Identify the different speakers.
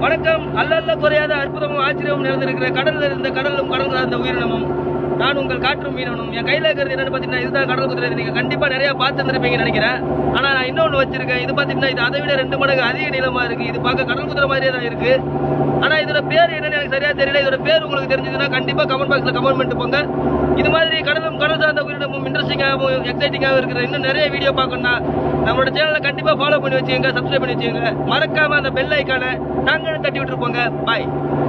Speaker 1: வணக்கம் அல்லல்ல குறையாத அற்புதமும் ஆச்சரியமும் நிறைந்திருக்கிற கடல்ல இருந்த கடலும் கடல் சார்ந்த உயிரினமும் நான் உங்கள் காற்றும் மீனவனும் என் கையில இருக்கிறது என்னன்னு பாத்தீங்கன்னா இதுதான் கடல் குதிரை இது நீங்க கண்டிப்பா நிறைய பார்த்துருப்பீங்கன்னு நினைக்கிறேன் ஆனா நான் இன்னொன்னு வச்சிருக்கேன் இது பாத்தீங்கன்னா இது அதை விட ரெண்டு மடங்கு அதிக நீளமா இருக்கு இது பார்க்க கடல் குதிரை மாதிரியே தான் இருக்கு ஆனா இதோட பேர் என்னன்னு எனக்கு சரியா தெரியல இதோட பேர் உங்களுக்கு தெரிஞ்சதுன்னா கண்டிப்பா கமெண்ட் பாக்ஸ்ல கமெண்ட் பண்ணிட்டு போங்க இது மாதிரி கடலும் கடல் சார்ந்த உயிரினமும் இன்ட்ரெஸ்டிங்காகவும் எக்ஸைட்டிங்காகவும் இருக்கிற இன்னும் நிறைய வீடியோ பார்க்கணும்னா நம்மளோட சேனலை கண்டிப்பா ஃபாலோ பண்ணி வச்சுக்கோங்க சப்ஸ்கிரைப் பண்ணி வச்சுக்கோங்க மறக்காம அந்த பெல் ஐக்கானை நாங்களும் தட்டி விட்டுருப்போங்க பாய்